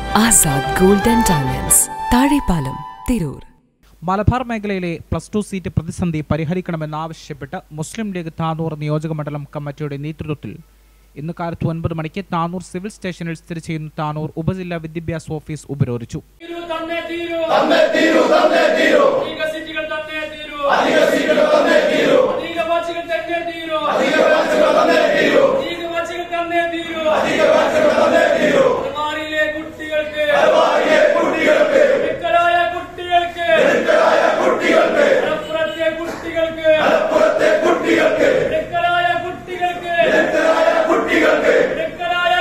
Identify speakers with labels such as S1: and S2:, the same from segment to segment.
S1: Azad gold and diamonds Thazhepalam Tirur
S2: Malabar മേഖലയിലെ plus to seat പ്രതിസന്ധി പരിഹരിക്കണമെന്നാവശ്യപ്പെട്ട് മുസ്ലിം league Tanur നിയോജക മണ്ഡലം കമ്മിറ്റിയുടെ നേതൃത്വത്തിൽ ഇന്ന് കാലത്ത് ഒൻപത് മണിക്ക് താനൂർ സിവിൽ സ്റ്റേഷനിൽ സ്ഥിതി ചെയ്യുന്ന താനൂർ ഉപജില്ലാ വിദ്യാഭ്യാസ ഓഫീസ് ഉപരോധിച്ചു
S3: തീരൂ തന്നേ തീരൂ തന്നേ തീരൂ തന്നേ തീരൂ അധിക സീറ്റുകൾ തന്നേ തീരൂ അധിക സീറ്റുകൾ തന്നേ തീരൂ അധിക വാച്ചുകൾ തന്നേ തീരൂ അധിക വാച്ചുകൾ തന്നേ തീരൂ അധിക വാച്ചുകൾ തന്നേ തീരൂ അധിക വാച്ചുകൾ തന്നേ തീരൂ അലമാരിയിലെ കുട്ടികൾക്ക് അലമാരിയിലെ കുട്ടികൾക്ക് മിടുക്കരായ കുട്ടികൾക്ക് മിടുക്കരായ കുട്ടികൾക്ക് മലപ്പുറത്തെ കുട്ടികൾക്ക് മലപ്പുറത്തെ കുട്ടികൾക്ക് മിടുക്കരായ കുട്ടികൾക്ക് മിടുക്കരായ കുട്ടികൾക്ക് മിടുക്കരായ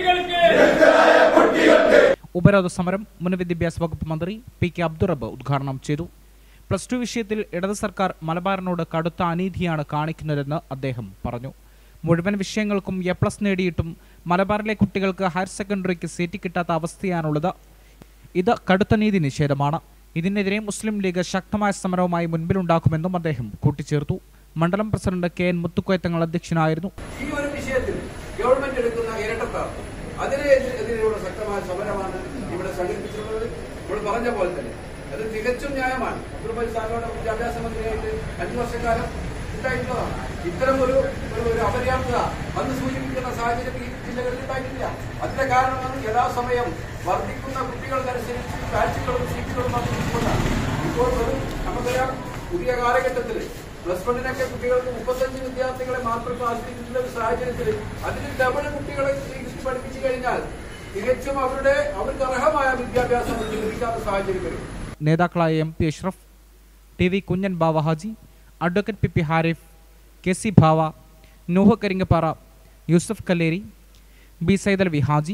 S3: കുട്ടികൾക്ക്
S2: ഉപരോധ സമരം മുൻ വിദ്യാഭ്യാസ വകുപ്പ് മന്ത്രി പി കെ അബ്ദുറബ് ഉദ്ഘാടനം ചെയ്തു പ്ലസ് ടു വിഷയത്തിൽ ഇടത് സർക്കാർ മലബാറിനോട് കടുത്ത അനീതിയാണ് കാണിക്കുന്നതെന്ന് അദ്ദേഹം പറഞ്ഞു മുഴുവൻ വിഷയങ്ങൾക്കും എ പ്ലസ് നേടിയിട്ടും മലബാറിലെ കുട്ടികൾക്ക് ഹയർ സെക്കൻഡറിക്ക് സീറ്റ് കിട്ടാത്ത അവസ്ഥയാണുള്ളത് ഇത് കടുത്ത നീതി നിഷേധമാണ് ഇതിനെതിരെ മുസ്ലിം ലീഗ് ശക്തമായ സമരവുമായി മുൻപിലുണ്ടാക്കുമെന്നും അദ്ദേഹം കൂട്ടിച്ചേർത്തു മണ്ഡലം പ്രസിഡന്റ് കെ എൻ മുത്തുക്കോയത്തങ്ങൾ അധ്യക്ഷനായിരുന്നു
S4: ഈ ഒരു വിഷയത്തിൽ ഗവൺമെന്റ് എടുക്കുന്ന ഇരട്ടത്താപ്പ് അതിനെ എതിരെയുള്ള ശക്തമായ സമരമാണ് ഇവിടെ സംഘടിപ്പിച്ചിട്ടുള്ളത് നമ്മൾ പറഞ്ഞ പോലെ തന്നെ അത് തികച്ചും ന്യായമാണ് അബ്ദുൾബൈ സാഹിബിയുടെ വിദ്യാഭ്യാസ മന്ത്രിയായിട്ട് അഞ്ചു വർഷക്കാലം ഉണ്ടായിട്ടുള്ളതാണ് ഇത്തരം ഒരു ഒരു- ഒരു അപര്യാപ്തത അന്ന് സൂചിപ്പിക്കുന്ന സാഹചര്യം ഈ ജില്ലകളിൽ ഉണ്ടായിട്ടില്ല അതിന്റെ കാരണമാണ് യഥാസമയം വർദ്ധിക്കുന്ന കുട്ടികൾക്കനുസരിച്ച് ബാച്ചുകളും സീറ്റുകളും വർദ്ധിച്ചുകൊണ്ടാണ് ഇപ്പോൾ ഒരു നമുക്കറിയാം പുതിയ കാലഘട്ടത്തിൽ പ്ലസ് വണ്ണിനൊക്കെ കുട്ടികൾക്ക് മുപ്പത്തഞ്ച് വിദ്യാർത്ഥികളെ മാത്രം ക്ലാസ്സിൽ കിട്ടുന്ന ഒരു സാഹചര്യത്തിൽ അതിന് ഡബിൾ കുട്ടികളെ ഇരുത്തി പഠിപ്പിച്ചു കഴിഞ്ഞാൽ തികച്ചും അവരുടെ അവർക്ക് അർഹമായ വിദ്യാഭ്യാസം അവർക്ക് ലഭിക്കാത്ത സാഹചര്യം വരും
S2: നേതാക്കളായ M P Ashraf T V Kunhan Bava Haji advocate P P Harif K C Bhava Nooh Karingappara Yusuf Kalleri B Saidalavi Haji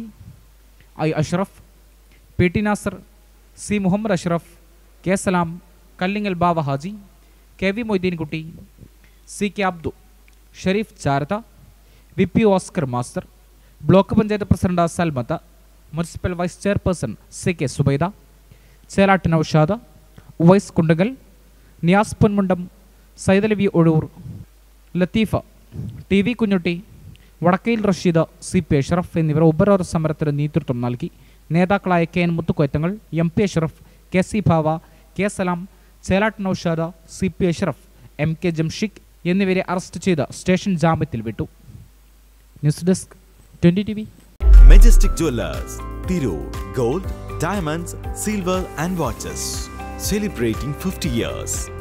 S2: I Ashraf P T Nasar C Muhammad Ashraf K Salam Kallingal Bava Haji K V Moideenkutty C K Abdu Shareef Charatha V P Oscar master block panchayat president Salmath municipal vice chairperson C K Subaida Chelat Noushad Uvais Kundungal Niyas Ponmundam Saidalavi Ozhur Latifa T V Kunhutty Vadakkayil Rasheed C P Ashraf എന്നിവർ ഉപരോധ സമരത്തിന് നേതൃത്വം നൽകി നേതാക്കളായ K N Muthukoyathangal M P Ashraf K C Bhava K Salam Chelat Noushad C P Ashraf M K Jamshikh എന്നിവരെ arrest ചെയ്ത് station ജാമ്യത്തിൽ വിട്ടു news desk twenty T V
S5: Majestic Jewelers, Tirur, Gold, Diamonds, Silver and Watches. Celebrating 50 years.